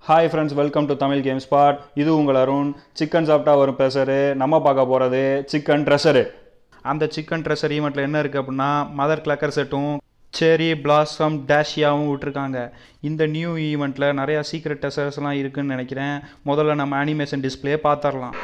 hi friends welcome to Tamil game spot இது உங்கள் Arun chicken சாப்பிட்டா வரும் ப்ரெஷரு நம்ம பார்க்க போகிறது சிக்கன் ட்ரெஷரு அந்த சிக்கன் ட்ரெஷர் ஈவெண்ட்டில் என்ன இருக்குது அப்படின்னா மதர் கிளக்கர் செட்டும் செரி பிளாசம் டேஷியாவும் விட்டுருக்காங்க இந்த நியூ ஈவெண்ட்டில் நிறையா சீக்ரெட் ட்ரெஷர்ஸ்லாம் இருக்குன்னு நினைக்கிறேன் முதல்ல நம்ம அனிமேஷன் டிஸ்பிளே பார்த்துடலாம்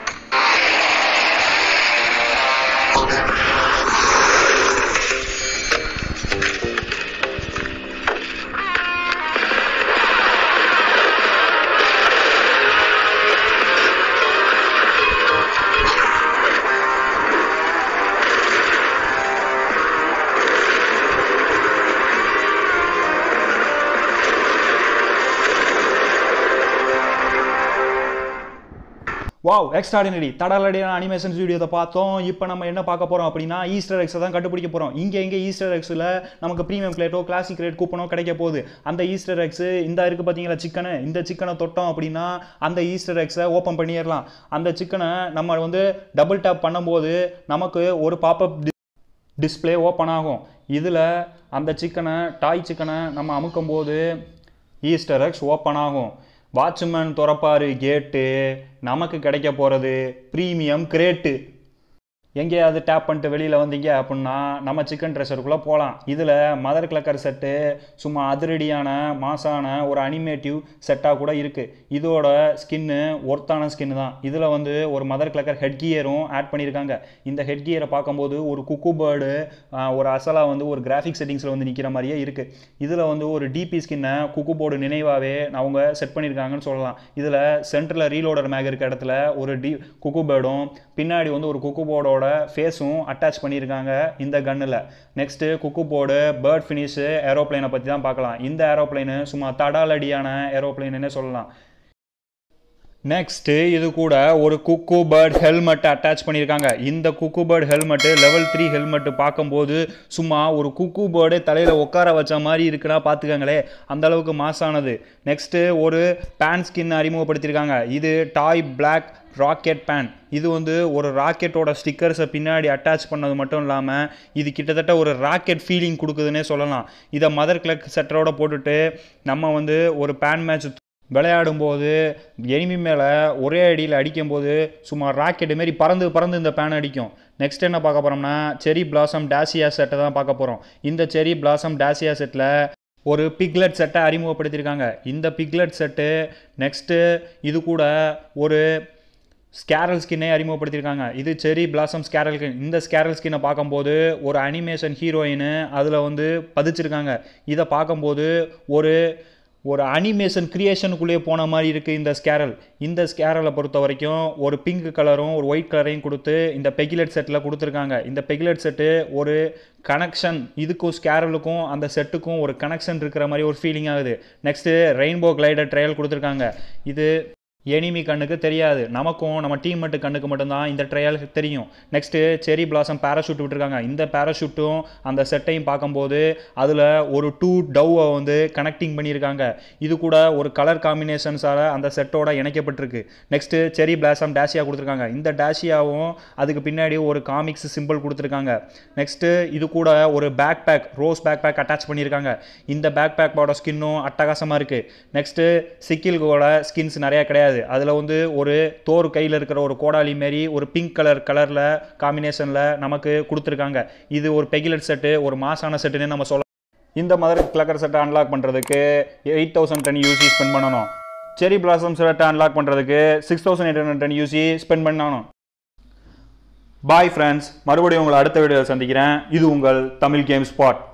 வாவ் எக்ஸ்ட்ராடினரி தடலடியான அனிமேஷன் வீடியோத்தை பார்த்தோம் இப்போ நம்ம என்ன பார்க்க போகிறோம் அப்படின்னா ஈஸ்டர் எக்ஸை தான் கண்டுபிடிக்க போகிறோம் இங்கே எங்கே ஈஸ்டர் எக்ஸில் நமக்கு ப்ரீமியம் பிளேட்டோ கிளாசிக் ரேட் கூப்பனோ கிடைக்க போகுது அந்த ஈஸ்டர் எக்ஸ் இந்த இருக்குது பார்த்தீங்களா சிக்கனு இந்த சிக்கனை தொட்டோம் அப்படின்னா அந்த ஈஸ்டர் எக்ஸை ஓப்பன் பண்ணிடலாம் அந்த சிக்கனை நம்ம வந்து டபுள் டேப் பண்ணும்போது நமக்கு ஒரு பாப்பப் டிஸ்பிளே ஓப்பன் ஆகும் இதில் அந்த சிக்கனை டாய் சிக்கனை நம்ம அமுக்கும் போது ஈஸ்டர் எக்ஸ் ஓப்பன் ஆகும் வாட்ச்மேன் திறப்பாரு கேட்டு நமக்கு கிடைக்க போகிறது ப்ரீமியம் கிரேட்டு எங்கேயாவது டேப் பண்ணிட்டு வெளியில் வந்தீங்க அப்படின்னா நம்ம சிக்கன் ட்ரெஷருக்குள்ளே போகலாம் இதில் மதர் கிளக்கர் செட்டு சும்மா அதிரடியான மாசான ஒரு அனிமேட்டிவ் செட்டாக கூட இருக்குது இதோட ஸ்கின்னு ஒர்த்தான ஸ்கின்னு தான் இதில் வந்து ஒரு மதர் கிளக்கர் ஹெட் கியரும் ஆட் பண்ணியிருக்காங்க இந்த ஹெட் கியரை பார்க்கும்போது ஒரு குக்கு பேர்டு ஒரு அசலாக வந்து ஒரு கிராஃபிக் செட்டிங்ஸில் வந்து நிற்கிற மாதிரியே இருக்குது இதில் வந்து ஒரு டிபி ஸ்கின்னை குக்கு போர்டு நினைவாகவே அவங்க செட் பண்ணியிருக்காங்கன்னு சொல்லலாம் இதில் சென்டரில் ரீலோடர் மேக் இருக்க இடத்துல ஒரு டி குக்கு பேர்டும் பின்னாடி வந்து ஒரு குக்கு போர்டோட ஃபேஸும் அட்டாச் பண்ணியிருக்காங்க இந்த கன்னில் next cuckoo board bird finish ஏரோப்ளைனை பற்றி தான் பார்க்கலாம் இந்த ஏரோப்ளைனு சும்மா தடாலடியான ஏரோப்ளைனுன்னே சொல்லலாம் நெக்ஸ்ட்டு இது கூட ஒரு குக்கு பேர்ட் ஹெல்மெட் அட்டாச் பண்ணியிருக்காங்க இந்த cuckoo bird helmet level three helmet பார்க்கும்போது சும்மா ஒரு குக்கு பேர்டு தலையில் உட்கார வச்ச மாதிரி இருக்குன்னா பார்த்துக்கங்களே அந்த அளவுக்கு மாசானது நெக்ஸ்ட்டு ஒரு பேன் ஸ்கின் அறிமுகப்படுத்தியிருக்காங்க இது டாய் பிளாக் ராக்கெட் பேன் இது வந்து ஒரு ராக்கெட்டோட ஸ்டிக்கர்ஸை பின்னாடி அட்டாச் பண்ணது மட்டும் இல்லாமல் இது கிட்டத்தட்ட ஒரு ராக்கெட் ஃபீலிங் கொடுக்குதுன்னே சொல்லலாம் இதை மதர் கிளக் செட்டரோட போட்டுட்டு நம்ம வந்து ஒரு பேன் மேட்ச் விளையாடும்போது எனிமி மேலே ஒரே அடியில் அடிக்கும்போது சும்மா ராக்கெட்டு மாரி பறந்து பறந்து இந்த பேன் அடிக்கும் நெக்ஸ்ட் என்ன பார்க்க போகிறோம்னா செரி பிளாசம் டேசியா செட்டை தான் பார்க்க போகிறோம் இந்த செரி பிளாசம் டேசியா செட்டில் ஒரு பிக்லெட் செட்டை அறிமுகப்படுத்தியிருக்காங்க இந்த பிக்லெட் செட்டு நெக்ஸ்ட்டு இது கூட ஒரு ஸ்கேரல் ஸ்கின்னே அறிமுகப்படுத்தியிருக்காங்க இது செரி பிளாசம் ஸ்கேரல் ஸ்கின் இந்த ஸ்கேரல் ஸ்கின்னை பார்க்கும்போது ஒரு அனிமேஷன் ஹீரோயின் அதில் வந்து பதிச்சிருக்காங்க இதை பார்க்கும்போது ஒரு ஒரு அனிமேஷன் கிரியேஷனுக்குள்ளேயே போன மாதிரி இருக்குது இந்த ஸ்கேரல் இந்த ஸ்கேரலை பொறுத்த வரைக்கும் ஒரு பிங்க் கலரும் ஒரு ஒயிட் கலரையும் கொடுத்து இந்த பெகிலெட் செட்டில் கொடுத்துருக்காங்க இந்த பெகிலெட் செட்டு ஒரு கனெக்ஷன் இதுக்கும் ஸ்கேரலுக்கும் அந்த செட்டுக்கும் ஒரு கனெக்ஷன் இருக்கிற மாதிரி ஒரு ஃபீலிங் ஆகுது நெக்ஸ்ட்டு ரெயின்போ கிளைடர் ட்ரையல் கொடுத்துருக்காங்க இது எனிமி கண்ணுக்கு தெரியாது நமக்கும் நம்ம டீம் மட்டும் கண்ணுக்கு மட்டும்தான் இந்த ட்ரையல் தெரியும் நெக்ஸ்ட்டு செரி பிளாசம் பேராஷூட் விட்டுருக்காங்க இந்த பேராஷூட்டும் அந்த செட்டையும் பார்க்கும்போது அதில் ஒரு டூ டவ்வை வந்து கனெக்டிங் பண்ணியிருக்காங்க இது கூட ஒரு கலர் காம்பினேஷன்ஸால் அந்த செட்டோட இணைக்கப்பட்டிருக்கு நெக்ஸ்ட்டு செரி பிளாசம் டேஷியா கொடுத்துருக்காங்க இந்த டேஷியாவும் அதுக்கு பின்னாடி ஒரு காமிக்ஸ் சிம்பிள் கொடுத்துருக்காங்க நெக்ஸ்ட்டு இது கூட ஒரு bag bag rose bag bag attach பண்ணியிருக்காங்க இந்த பேக் பேக்கோட ஸ்கின்னும் அட்டகாசமாக இருக்குது நெக்ஸ்ட்டு சிக்கில்கோட ஸ்கின்ஸ் நிறையா கிடையாது கிடையாது அதில் வந்து ஒரு தோர் கையில் இருக்கிற ஒரு கோடாலி மாரி ஒரு பிங்க் கலர் கலரில் காம்பினேஷனில் நமக்கு கொடுத்துருக்காங்க இது ஒரு பெகிலட் செட்டு ஒரு மாசான செட்டுன்னு நம்ம சொல்லலாம் இந்த மாதிரி கிளக்கர் செட்டை அன்லாக் பண்ணுறதுக்கு eight thousand ten UC spend பண்ணணும் செரி பிளாசம் செட்டை அன்லாக் பண்ணுறதுக்கு six thousand eight hundred ten UC spend பண்ணணும் பாய் ஃப்ரெண்ட்ஸ் மறுபடியும் உங்களை அடுத்த வீடியோவில் சந்திக்கிறேன் இது உங்கள் தமிழ் கேம் ஸ்பாட்